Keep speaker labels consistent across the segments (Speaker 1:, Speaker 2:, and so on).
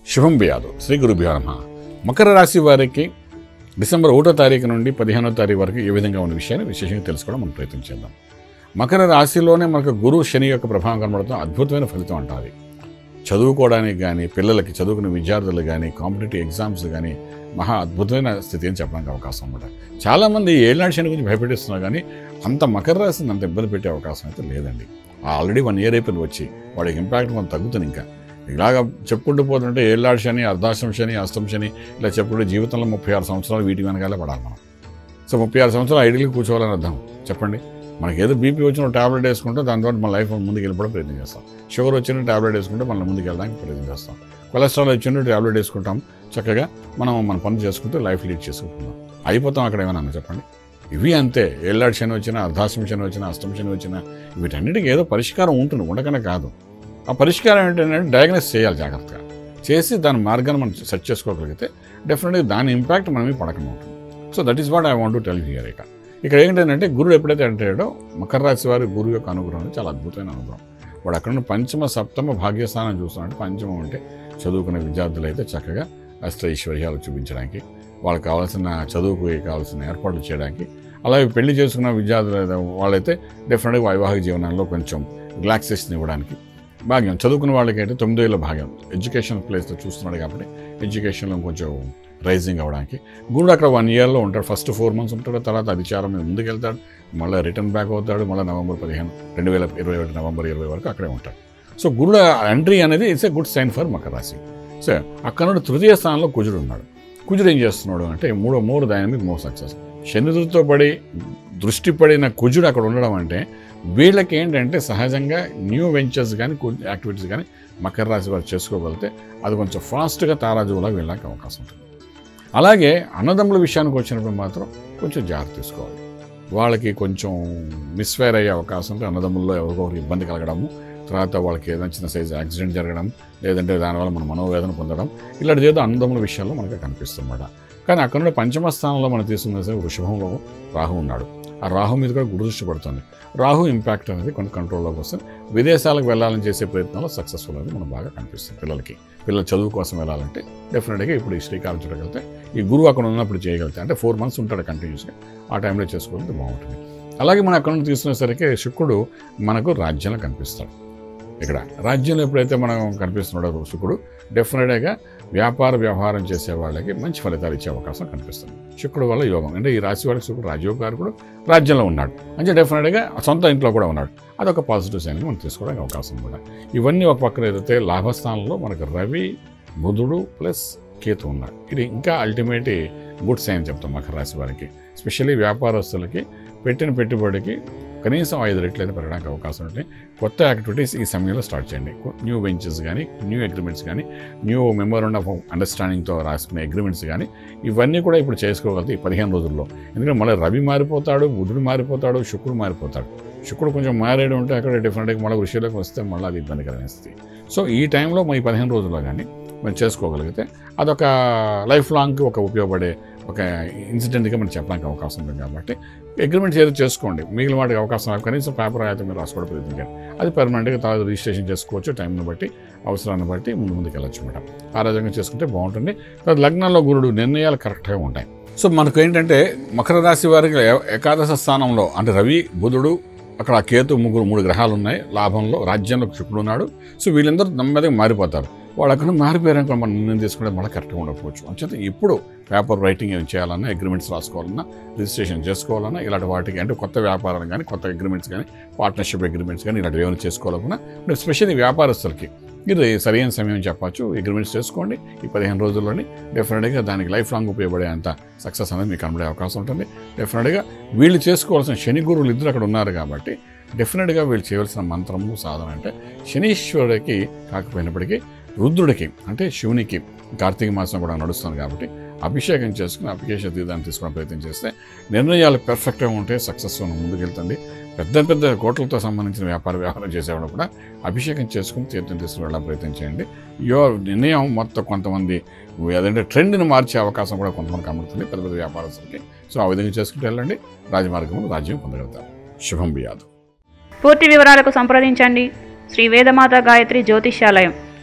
Speaker 1: శుభం బియాదు శ్రీ గురుభ్యో నమ మకర రాశి వారికి డిసెంబర్ ఒకటో తారీఖు నుండి పదిహేనో తారీఖు వరకు ఏ విధంగా ఉన్న విషయాన్ని విశేషంగా తెలుసుకోవడం మనం ప్రయత్నం చేద్దాం మకర రాశిలోనే మనకు గురువు శని యొక్క ప్రభావం కనబడతాం అద్భుతమైన ఫలితం అంటారు చదువుకోవడానికి కానీ పిల్లలకి చదువుకునే విద్యార్థులు కానీ కాంపిటేటివ్ ఎగ్జామ్స్ కానీ మహా అద్భుతమైన స్థితి అని చెప్పడానికి అవకాశం అనమాట చాలామంది ఏళ్ళనాడు శని గురించి భయపెట్టిస్తున్నారు కానీ అంత మకర రాశిని అంత ఇబ్బంది పెట్టే అవకాశం అయితే లేదండి ఆల్రెడీ వన్ ఇయర్ అయిపోయింది వచ్చి వాడికి ఇంపాక్ట్ కొంత తగ్గుతుంది ఇంకా ఇలాగ చెప్పుకుంటూ పోతుంటే ఏళ్ళాడు శని అర్ధాష్టం శని అష్టం శని ఇలా చెప్పుకుంటే జీవితంలో ముప్పై ఆరు సంవత్సరాలు వీటి వెనకాలే పడాలి మనం సో ముప్పై ఆరు సంవత్సరాలు ఐడియల్గా కూర్చోవాలని అర్థం చెప్పండి మనకి ఏదో బీపీ వచ్చిన టాబ్లెట్ వేసుకుంటే దాని ద్వారా మన లైఫ్ ముందుకు వెళ్ళిపోవడం ప్రయత్నం చేస్తాం షుగర్ వచ్చిన టాబ్లెట్ వేసుకుంటే మనం ముందుకు వెళ్ళడానికి ప్రయత్నం చేస్తాం కొలెస్ట్రాల్ వచ్చిన టాబ్లెట్ వేసుకుంటాం చక్కగా మనం మన పని చేసుకుంటూ లైఫ్ లీడ్ చేసుకుంటున్నాం అయిపోతాం అక్కడ ఏమైనా అన్నా చెప్పండి ఇవి అంతే ఏళ్ళాడు శని వచ్చినా అర్ధాష్టం శని వచ్చినా అష్టం శని వచ్చినా వీటన్నిటికీ ఏదో పరిష్కారం ఉంటుంది ఉండకనే కాదు ఆ పరిష్కారం ఏంటంటే డయాగ్నోస్ చేయాలి జాగ్రత్తగా చేసి దాని మార్గాన్ని మనం సెట్ చేసుకోగలిగితే డెఫినెట్గా దాని ఇంపాక్ట్ మన మీద పడకుండా ఉంటుంది so that is what I want to tell here ఇక ఇక్కడ ఏంటంటే గురుడు ఎప్పుడైతే అంటాడో మకర రాశి వారి గురువు యొక్క అనుగ్రహం అనేది చాలా అద్భుతమైన అనుగ్రహం వాడు అక్కడ ఉన్న పంచమ సప్తమ భాగ్యస్థానం చూస్తున్నాడు పంచమం అంటే చదువుకునే విద్యార్థులు అయితే చక్కగా అష్ట ఐశ్వర్యాలు చూపించడానికి వాళ్ళకి కావాల్సిన చదువుకు కావాల్సిన ఏర్పాట్లు చేయడానికి అలాగే పెళ్లి చేసుకున్న విద్యార్థులు అయితే వాళ్ళైతే డెఫినెట్గా వైవాహిక జీవనంలో కొంచెం రిలాక్సేషన్ ఇవ్వడానికి భాగ్యం చదువుకున్న వాళ్ళకి అయితే తొమ్మిదో ఏళ్ళ భాగ్యం ఎడ్యుకేషన్ ప్లేస్లో చూస్తున్నాడు కాబట్టి ఎడ్యుకేషన్లో కొంచెం రైజింగ్ అవ్వడానికి గురుడు అక్కడ వన్ ఇయర్లో ఉంటాడు ఫస్ట్ ఫోర్ మంత్స్ ఉంటాడు తర్వాత అధిచారం మీద ముందుకు వెళ్తాడు మళ్ళీ రిటర్న్ బ్యాక్ అవుతాడు మళ్ళీ నవంబర్ పదిహేను రెండు వేల ఇరవై ఒకటి నవంబర్ ఇరవై వరకు అక్కడే ఉంటాడు సో గురుడు ఎంట్రీ అనేది it's a good sign for Makara rashi so అక్కడ నుండి తృతీయ స్థానంలో కుజుడు ఉన్నాడు కుజుడు ఏం చేస్తున్నాడు అంటే మూడో మూడు డైనమిక్ మోర్ సక్సెస్ శనితో పడి దృష్టి పడిన కుజుడు అక్కడ ఉండడం అంటే వీళ్ళకి ఏంటంటే సహజంగా న్యూ వెంచర్స్ కానీ యాక్టివిటీస్ కానీ మకర రాశి వారు చేసుకోగలిగితే అది కొంచెం ఫాస్ట్గా తారాజువులా వెళ్ళడానికి అవకాశం ఉంటుంది అలాగే అన్నదమ్ముల విషయానికి వచ్చినప్పుడు మాత్రం కొంచెం జాగ్రత్త తీసుకోవాలి వాళ్ళకి కొంచెం మిస్ఫైర్ అయ్యే అవకాశం ఉంటే అన్నదమ్ముల్లో ఎవరికొకరికి ఇబ్బంది కలగడము తర్వాత వాళ్ళకి ఏదైనా చిన్న సైజు యాక్సిడెంట్ జరగడం లేదంటే దానివల్ల మన మనోవేదన పొందడం ఇలాంటిది ఏదో అన్నదమ్ముల విషయాల్లో మనకు కనిపిస్తుందన్నమాట కానీ అక్కడ నుండి పంచమ స్థానంలో మనం తీసుకున్న సరే వృషభంలో రాహు ఉన్నాడు ఆ రాహు మీద కూడా గురు దృష్టి పడుతుంది రాహు ఇంపాక్ట్ అనేది కొంత కంట్రోల్లోకి వస్తుంది విదేశాలకు వెళ్ళాలని చేసే ప్రయత్నంలో సక్సెస్ఫుల్ అనేది మనం బాగా కనిపిస్తుంది పిల్లలకి పిల్లల చదువు కోసం వెళ్ళాలంటే డెఫినెట్గా ఇప్పుడు ఈ శ్రీకారం చూడగలిగితే ఈ గురువు అక్కడ ఉన్నప్పుడు చేయగలిగితే అంటే ఫోర్ మంత్స్ ఉంటాడు కంటిన్యూస్గా ఆ టైంలో చేసుకోగలిగితే బాగుంటుంది అలాగే మనం అక్కడ నుండి తీసుకునేసరికి శుక్రుడు మనకు రాజ్యంలో కనిపిస్తాడు ఇక్కడ రాజ్యంలో ఎప్పుడైతే మనం కనిపిస్తున్నాడో శుక్రుడు డెఫినెట్గా వ్యాపార వ్యవహారం చేసే వాళ్ళకి మంచి ఫలితాలు ఇచ్చే అవకాశం కనిపిస్తుంది శుక్రుడు వల్ల యోగం అంటే ఈ రాశి వాళ్ళకి శుక్రుడు రాజయోగారుడు రాజ్యంలో ఉన్నాడు అంటే డెఫినెట్గా సొంత ఇంట్లో కూడా ఉన్నాడు అదొక పాజిటివ్ సైన్ మనం తీసుకోవడానికి అవకాశం కూడా ఇవన్నీ ఒక పక్కన ఏదైతే లాభస్థానంలో మనకు రవి బుధుడు ప్లస్ కేతు ఉన్నాడు ఇది ఇంకా అల్టిమేట్ గుడ్ సైన్ చెప్తాం మకర రాశి వారికి స్పెషల్లీ వ్యాపారస్తులకి పెట్టిన పెట్టుబడికి కనీసం ఐదు రెట్లయితే పెరగడానికి అవకాశం ఉంటాయి కొత్త యాక్టివిటీస్ ఈ సమయంలో స్టార్ట్ చేయండి న్యూ వెంచర్స్ కానీ న్యూ అగ్రిమెంట్స్ కానీ న్యూ మెమోరండ్ ఆఫ్ అండర్స్టాండింగ్తో రాసుకునే అగ్రిమెంట్స్ కానీ ఇవన్నీ కూడా ఇప్పుడు చేసుకోగలిగితే ఈ పదిహేను రోజుల్లో ఎందుకంటే మళ్ళీ రవి మారిపోతాడు బుధుడు మారిపోతాడు శుక్రుడు మారిపోతాడు శుక్రుడు కొంచెం మారేడు ఉంటే అక్కడ డెఫినెట్గా మళ్ళీ వృషిలోకి వస్తే మళ్ళీ అది ఇబ్బందికరమైన స్థితి సో ఈ టైంలో ఈ పదిహేను రోజుల్లో కానీ మనం చేసుకోగలిగితే అదొక లైఫ్ లాంగ్కి ఒక ఉపయోగపడే ఒక ఇన్సిడెంట్గా మనం చెప్పడానికి అవకాశం ఉంది కాబట్టి అగ్రిమెంట్స్ ఏదో చేసుకోండి మిగిలిన వాటికి అవకాశం లేదు. కనీసం పేపర్ అయితే మీరు రాసుకోవడం ప్రయత్నించారు అది పర్మనెంట్గా తర్వాత రిజిస్ట్రేషన్ చేసుకోవచ్చు టైంని బట్టి అవసరాన్ని బట్టి ముందు ముందుకు వెళ్ళొచ్చు అనమాట ఆ రకంగా చేసుకుంటే బాగుంటుంది తర్వాత లగ్నంలో గురుడు నిర్ణయాలు కరెక్ట్గా ఉంటాయి సో మనకు ఏంటంటే మకర రాశి వారికి ఏ- ఏకాదశ స్థానంలో అంటే రవి బుధుడు అక్కడ ఆ కేతు ముగ్గురు మూడు గ్రహాలు ఉన్నాయి లాభంలో రాజ్యంలో శుక్రుడు ఉన్నాడు సో వీళ్ళందరూ నెమ్మదిగా మారిపోతారు వాళ్ళు అక్కడ మారిపోయారనుకో మనం నిర్ణయం తీసుకుంటే మళ్ళీ కరెక్ట్గా ఉండకపోవచ్చు అంచేత ఇప్పుడు పేపర్ రైటింగ్ ఏం చేయాలన్నా అగ్రిమెంట్స్ రాసుకోవాలన్నా రిజిస్ట్రేషన్ చేసుకోవాలన్నా ఇలాంటి వాటికి అంటే కొత్త వ్యాపారాలు కానీ కొత్త అగ్రిమెంట్స్ కానీ పార్ట్నర్షిప్ అగ్రిమెంట్స్ కానీ ఇలాంటివి ఏమైనా చేసుకోవాలనుకున్నా ఇప్పుడు స్పెషల్లీ వ్యాపారస్తులకి ఇది సరైన సమయం చెప్పచ్చు అగ్రిమెంట్స్ చేసుకోండి ఈ పదిహేను రోజుల్లోని డెఫినెట్గా దానికి లైఫ్ లాంగ్ ఉపయోగపడే అంత సక్సెస్ అనేది మీకు కనబడే అవకాశం ఉంటుంది డెఫినెట్గా వీళ్ళు చేసుకోవాల్సిన శని గురువులు ఇద్దరు అక్కడ ఉన్నారు కాబట్టి డెఫినెట్గా వీళ్ళు చేయవలసిన మంత్రము సాధన అంటే శనీశ్వరుడికి కాకపోయినప్పటికీ రుద్రుడికి అంటే శివునికి కార్తీక మాసం కూడా నడుస్తుంది కాబట్టి అభిషేకం చేసుకుని అభిషేక తీర్థాన్ని తీసుకోవడం ప్రయత్నం చేస్తే నిర్ణయాలు పెర్ఫెక్ట్గా ఉంటే సక్సెస్ ముందుకెళ్తుంది పెద్ద పెద్ద కోట్లతో సంబంధించిన వ్యాపార వ్యవహారం చేసేవాళ్ళు కూడా అభిషేకం చేసుకుని తీర్థం తీసుకుని వెళ్ళడం ప్రయత్నం చేయండి యో నిర్ణయం మొత్తం కొంతమంది అదంటే ట్రెండ్ని మార్చే అవకాశం కూడా కొంతమంది కనబడుతుంది పెద్ద పెద్ద వ్యాపారస్తులకి సో ఆ విధంగా చేసుకుంటూ వెళ్ళండి రాజమార్గంలో రాజ్యం పొందగలుగుతారు శుభం బియాదు
Speaker 2: పూర్తి వివరాలకు సంప్రదించండి Shri Vedamata Gayatri Jyotishyalayam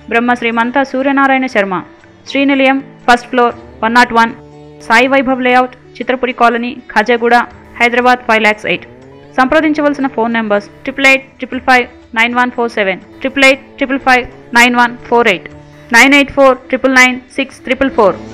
Speaker 2: Brahma Shrimanta Suryanarayana Sharma Srinilayam first floor one nought one Sai Vaibhav layout Chitrapuri colony Khajaguda Hyderabad five lakhs eight సంప్రదించవలసిన phone numbers triple eight triple five nine one four seven triple eight triple five nine one four eight nine eight four triple nine six triple four